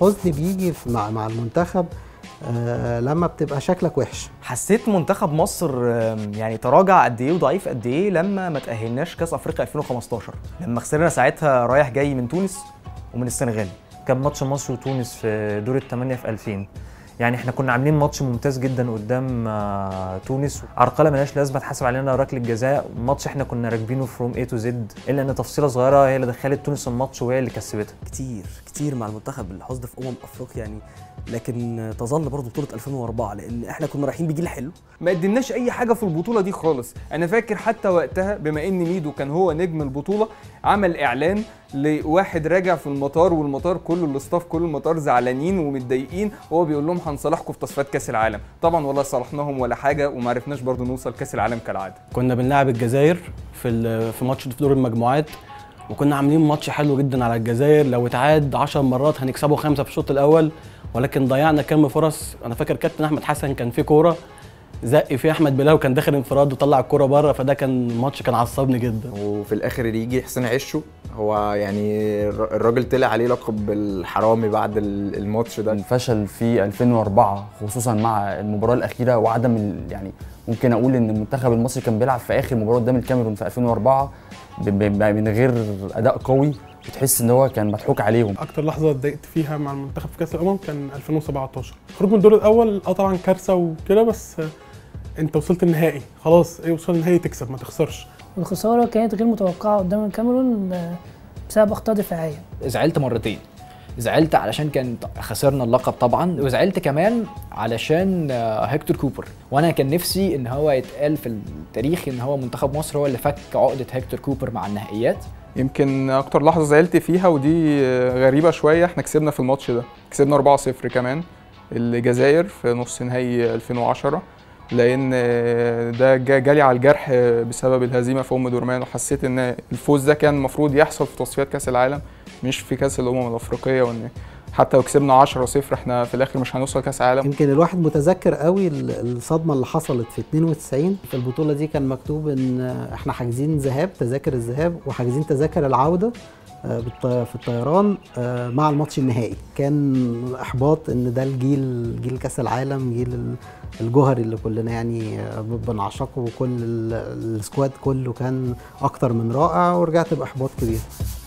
الحزن بيجي في- مع مع المنتخب آه، لما بتبقى شكلك وحش حسيت منتخب مصر آم، يعني تراجع قد ايه وضعيف قد ايه لما ما تاهلناش كاس افريقيا 2015 لما خسرنا ساعتها رايح جاي من تونس ومن السنغال كان ماتش مصر وتونس في دور الثمانية في 2000 يعني احنا كنا عاملين ماتش ممتاز جدا قدام آه، تونس عرقله ملهاش لازمه اتحسب علينا ركله جزاء ماتش احنا كنا راكبينه فروم اي تو زد الا ان تفصيله صغيره هي اللي دخلت تونس الماتش وهي اللي كسبتها كتير كتير مع المنتخب الحصد في امم افريقيا يعني لكن تظل برضه بطوله 2004 لان احنا كنا رايحين بجيل حلو ما قدمناش اي حاجه في البطوله دي خالص انا فاكر حتى وقتها بما ان ميدو كان هو نجم البطوله عمل اعلان لواحد راجع في المطار والمطار كله الاستاف كل المطار زعلانين ومتضايقين وهو بيقول لهم هنصالحكم في تصفيات كاس العالم طبعا ولا صالحناهم ولا حاجه وما عرفناش برضو نوصل كاس العالم كالعاده كنا بنلعب الجزائر في ال- في ماتش في دور المجموعات وكنا عاملين ماتش حلو جدا على الجزائر لو اتعاد 10 مرات هنكسبه خمسه في الشوط الاول ولكن ضيعنا كم فرص انا فاكر كابتن احمد حسن كان في كوره زق فيه احمد بلال وكان داخل انفراد وطلع الكوره بره فده كان ماتش كان عصبني جدا وفي الاخر يجي حسين عشو هو يعني الر- الراجل طلع عليه لقب الحرامي بعد ال- الماتش ده الفشل في 2004 خصوصا مع المباراه الاخيره وعدم ال- يعني ممكن اقول ان المنتخب المصري كان بيلعب في اخر مباراه قدام الكاميرون في 2004 ب- ب- من غير اداء قوي وتحس ان هو كان مضحوك عليهم اكتر لحظه اتضايقت فيها مع المنتخب في كاس الامم كان 2017 خروج من الدور الاول اه طبعا كارثه وكده بس آه، انت وصلت النهائي خلاص ايه وصلت النهائي تكسب ما تخسرش والخسارة كانت غير متوقعة قدام الكاميرون آه، بسبب أخطاء دفاعية زعلت مرتين زعلت علشان كان خسرنا اللقب طبعا وزعلت كمان علشان آه، هيكتور كوبر وانا كان نفسي ان هو يتقال في التاريخ ان هو منتخب مصر هو اللي فك عقده هيكتور كوبر مع النهائيات يمكن اكتر لحظه زعلت فيها ودي غريبه شويه احنا كسبنا في الماتش ده كسبنا 4-0 كمان الجزائر في نص نهائي 2010 لان ده جا- جالي على الجرح بسبب الهزيمه في ام درمان وحسيت ان الفوز ده كان المفروض يحصل في تصفيات كاس العالم مش في كاس الامم الافريقيه وان حتى لو كسبنا 10-0 احنا في الاخر مش هنوصل كاس عالم يمكن الواحد متذكر قوي ال- الصدمه اللي حصلت في 92 في البطوله دي كان مكتوب ان احنا حاجزين ذهاب تذاكر الذهاب وحاجزين تذاكر العوده آه، بالط- في الطيران آه، مع الماتش النهائي كان احباط ان ده الجيل جيل كاس العالم جيل ال- الجوهري اللي كلنا يعني آه، ب- بنعشقه وكل ال- السكواد كله كان اكتر من رائع ورجعت باحباط كبير